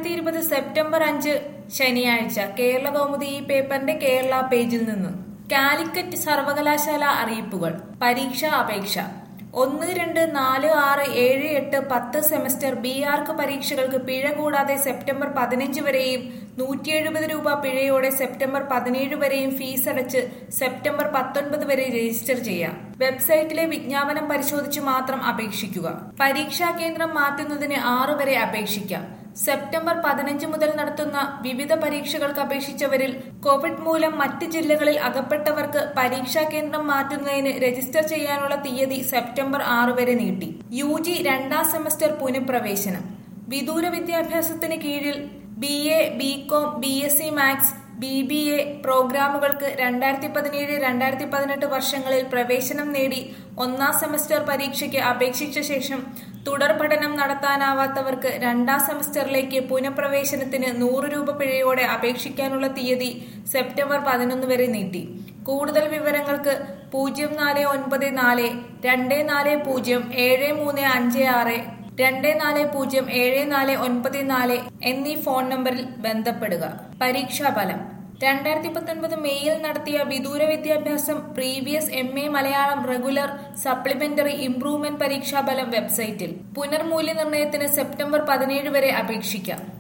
രണ്ടായിരത്തി ഇരുപത് സെപ്റ്റംബർ അഞ്ച് ശനിയാഴ്ച കേരള കൗമുദി ഈ പേപ്പറിന്റെ കേരള പേജിൽ നിന്ന് കാലിക്കറ്റ് സർവകലാശാല അറിയിപ്പുകൾ പരീക്ഷാ അപേക്ഷ ഒന്ന് രണ്ട് നാല് ആറ് ഏഴ് എട്ട് പത്ത് സെമസ്റ്റർ ബി ആർക്ക് പരീക്ഷകൾക്ക് പിഴ കൂടാതെ സെപ്റ്റംബർ പതിനഞ്ച് വരെയും നൂറ്റി എഴുപത് രൂപ പിഴയോടെ സെപ്റ്റംബർ പതിനേഴ് വരെയും ഫീസ് അടച്ച് സെപ്റ്റംബർ പത്തൊൻപത് വരെ രജിസ്റ്റർ ചെയ്യാം വെബ്സൈറ്റിലെ വിജ്ഞാപനം പരിശോധിച്ച് മാത്രം അപേക്ഷിക്കുക പരീക്ഷാ കേന്ദ്രം മാറ്റുന്നതിന് ആറ് വരെ അപേക്ഷിക്കാം സെപ്റ്റംബർ പതിനഞ്ച് മുതൽ നടത്തുന്ന വിവിധ പരീക്ഷകൾക്ക് അപേക്ഷിച്ചവരിൽ കോവിഡ് മൂലം മറ്റ് ജില്ലകളിൽ അകപ്പെട്ടവർക്ക് പരീക്ഷാ കേന്ദ്രം മാറ്റുന്നതിന് രജിസ്റ്റർ ചെയ്യാനുള്ള തീയതി സെപ്റ്റംബർ ആറ് വരെ നീട്ടി യു ജി രണ്ടാം സെമസ്റ്റർ പുനഃപ്രവേശനം വിദൂര വിദ്യാഭ്യാസത്തിന് കീഴിൽ B A B com B S C maths B B A പ്രോഗ്രാമുകൾക്ക് രണ്ടായിരത്തി പതിനേഴ് രണ്ടായിരത്തി പതിനെട്ട് വർഷങ്ങളിൽ പ്രവേശനം നേടി ഒന്നാം സെമസ്റ്റർ പരീക്ഷയ്ക്ക് അപേക്ഷിച്ച ശേഷം തുടർ പഠനം നടത്താനാവാത്തവർക്ക് രണ്ടാം സെമസ്റ്ററിലേക്ക് പുനഃപ്രവേശനത്തിന് നൂറ് രൂപ പിഴയോടെ അപേക്ഷിക്കാനുള്ള തീയതി സെപ്റ്റംബർ പതിനൊന്ന് വരെ നീട്ടി കൂടുതൽ വിവരങ്ങൾക്ക് പൂജ്യം നാല് ഒൻപത് നാല് രണ്ട് നാല് പൂജ്യം ഏഴ് മൂന്ന് അഞ്ച് ആറ് രണ്ട് നാല് പൂജ്യം ഏഴ് നാല് ഒൻപത് നാല് എന്നീ ഫോൺ നമ്പറിൽ ബന്ധപ്പെടുക പരീക്ഷാഫലം രണ്ടായിരത്തി പത്തൊൻപത് മെയ്യിൽ നടത്തിയ വിദൂര വിദ്യാഭ്യാസം previous M A Malayalam regular supplementary improvement പരീക്ഷാഫലം വെബ്സൈറ്റിൽ പുനർമൂല്യനിർണ്ണയത്തിന് സെപ്റ്റംബർ പതിനേഴ് വരെ അപേക്ഷിക്കാം